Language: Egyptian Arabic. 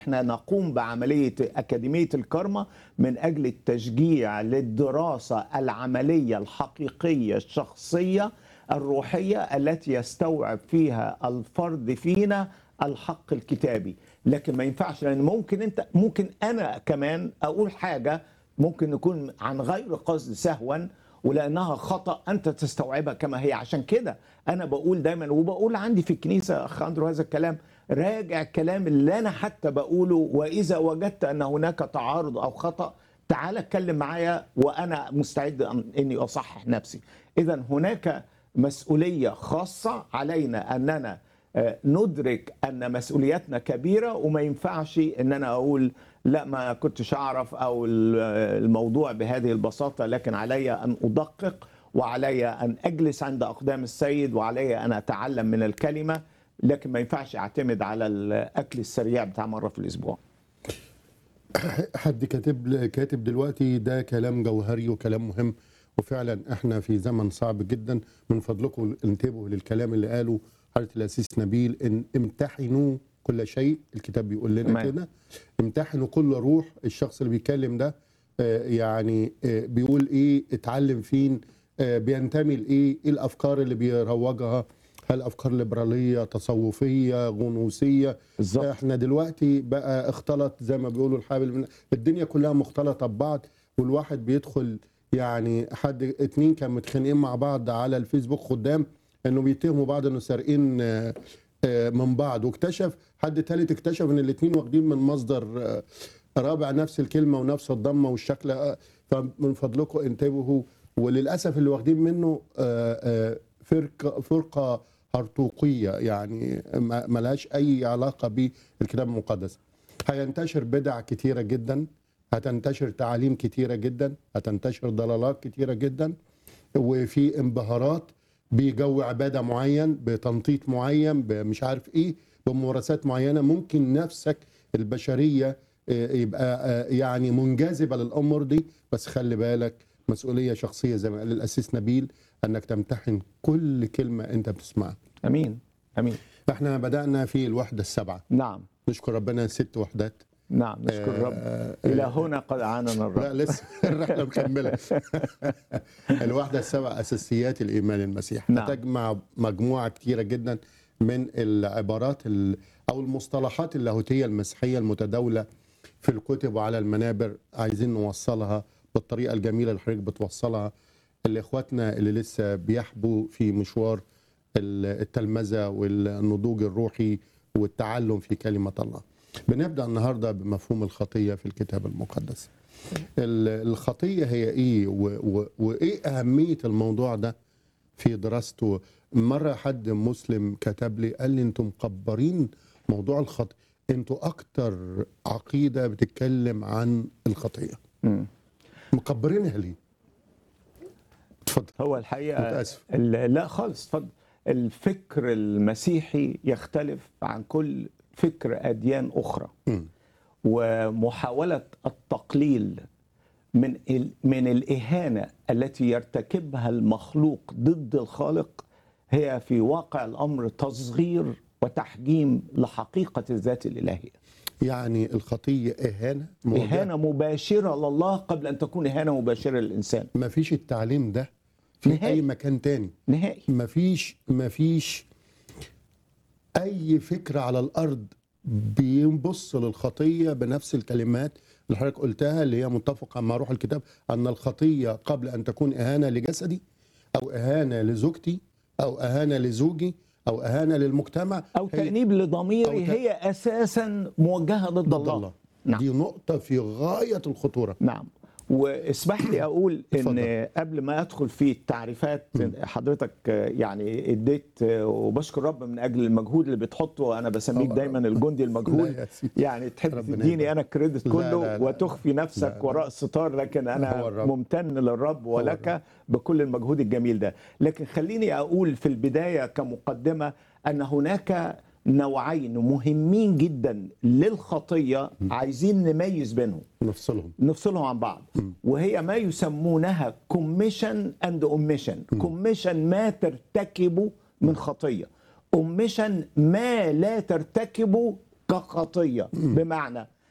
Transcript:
احنا نقوم بعملية أكاديمية الكرمة من أجل التشجيع للدراسة العملية الحقيقية الشخصية الروحية التي يستوعب فيها الفرد فينا الحق الكتابي لكن ما ينفعش لأن ممكن أنت ممكن أنا كمان أقول حاجة ممكن نكون عن غير قصد سهوا ولانها خطا انت تستوعبها كما هي عشان كده انا بقول دايما وبقول عندي في الكنيسه اخ اندرو هذا الكلام راجع الكلام اللي انا حتى بقوله واذا وجدت ان هناك تعارض او خطا تعال اتكلم معايا وانا مستعد أن- اني اصحح نفسي اذا هناك مسؤوليه خاصه علينا اننا آه، ندرك ان مسؤولياتنا كبيره وما ينفعش ان انا اقول لا ما كنتش اعرف او ال- الموضوع بهذه البساطه لكن علي ان ادقق وعلي ان اجلس عند اقدام السيد وعلي ان اتعلم من الكلمه لكن ما ينفعش اعتمد على الاكل السريع بتاع مره في الاسبوع حد كاتب كاتب دلوقتي ده كلام جوهري وكلام مهم وفعلا احنا في زمن صعب جدا من فضلكم انتبهوا للكلام اللي قاله حضرة الأسيس نبيل ان امتحنوا كل شيء الكتاب بيقول لنا تمام. كده امتحنوا كل روح الشخص اللي بيتكلم ده آه، يعني آه، بيقول ايه اتعلم فين آه، بينتمي لايه ايه الافكار اللي بيروجها هل افكار ليبراليه تصوفيه غنوصيه بالظبط احنا دلوقتي بقى اختلط زي ما بيقولوا الحابل من الدنيا كلها مختلطه ببعض والواحد بيدخل يعني حد اتنين كانوا متخانقين مع بعض على الفيسبوك خدام انه بيتهموا بعض انه سارقين آه، آه، من بعض واكتشف حد تالت اكتشف ان الاتنين واخدين من مصدر آه، رابع نفس الكلمه ونفس الضمه والشكل آه، فمن فضلكم انتبهوا وللاسف اللي واخدين منه آه، آه، فرقه فرقه هرطوقيه يعني ما- ملهاش اي علاقه بالكتاب المقدس هينتشر بدع كتيره جدا هتنتشر تعاليم كتيره جدا هتنتشر ضلالات كتيره جدا وفي انبهارات بجو عباده معين بتنطيط معين مش عارف ايه بممارسات معينه ممكن نفسك البشريه آه، يبقى آه، يعني منجذبه للامور دي بس خلي بالك مسؤوليه شخصيه زي ما قال الاسيس نبيل انك تمتحن كل كلمه انت بتسمعها امين امين احنا بدانا في الوحده السبعه نعم نشكر ربنا ست وحدات نعم نشكر الرب آه، الى هنا قد اعاننا لا الرب لسه الرحله مكمله الوحده السبع اساسيات الايمان المسيح نعم. تجمع مجموعه كتيره جدا من العبارات ال- او المصطلحات اللاهوتيه المسيحيه المتداوله في الكتب وعلى المنابر عايزين نوصلها بالطريقه الجميله اللي حضرتك بتوصلها لاخواتنا اللي لسه بيحبوا في مشوار ال- التلمذه والنضوج الروحي والتعلم في كلمه الله. بنبدا النهارده بمفهوم الخطيه في الكتاب المقدس. ال- الخطيه هي ايه و- و- وايه اهميه الموضوع ده في دراسته؟ مره حد مسلم كتب لي قال لي انتم مكبرين موضوع الخطيه انتوا اكتر عقيده بتتكلم عن الخطيه. مم. مكبرينها ليه؟ اتفضل هو الحقيقه متاسف ال- لا خالص اتفضل الفكر المسيحي يختلف عن كل فكر اديان اخرى مم. ومحاوله التقليل من ال- من الاهانه التي يرتكبها المخلوق ضد الخالق هي في واقع الامر تصغير وتحجيم لحقيقه الذات الالهيه يعني الخطيه اهانه موجهة. اهانه مباشره لله قبل ان تكون اهانه مباشره للانسان ما فيش التعليم ده في نهائي. اي مكان تاني نهائي ما فيش ما فيش اي فكره على الارض بيبص للخطيه بنفس الكلمات اللي حضرتك قلتها اللي هي متفقه مع روح الكتاب ان الخطيه قبل ان تكون اهانه لجسدي او اهانه لزوجتي او اهانه لزوجي او اهانه للمجتمع او هي تانيب لضميري أو ت- هي اساسا موجهه ضد, ضد الله. الله نعم. دي نقطه في غايه الخطوره نعم واسمح لي اقول ان اتفضل. قبل ما ادخل في التعريفات حضرتك يعني اديت وبشكر رب من اجل المجهود اللي بتحطه انا بسميك طبعا. دايما الجندي لا المجهود يا سيدي. يعني تحب ربنا تديني يبارك. انا الكريدت لا، كله لا، لا. وتخفي نفسك لا، لا. وراء ستار لكن انا هو الرب. ممتن للرب الرب. ولك بكل المجهود الجميل ده لكن خليني اقول في البدايه كمقدمه ان هناك نوعين مهمين جدا للخطيه عايزين نميز بينهم نفصلهم نفصلهم عن بعض وهي ما يسمونها كوميشن اند اوميشن كوميشن ما ترتكبه من خطيه اوميشن ما لا ترتكبه كخطيه بمعنى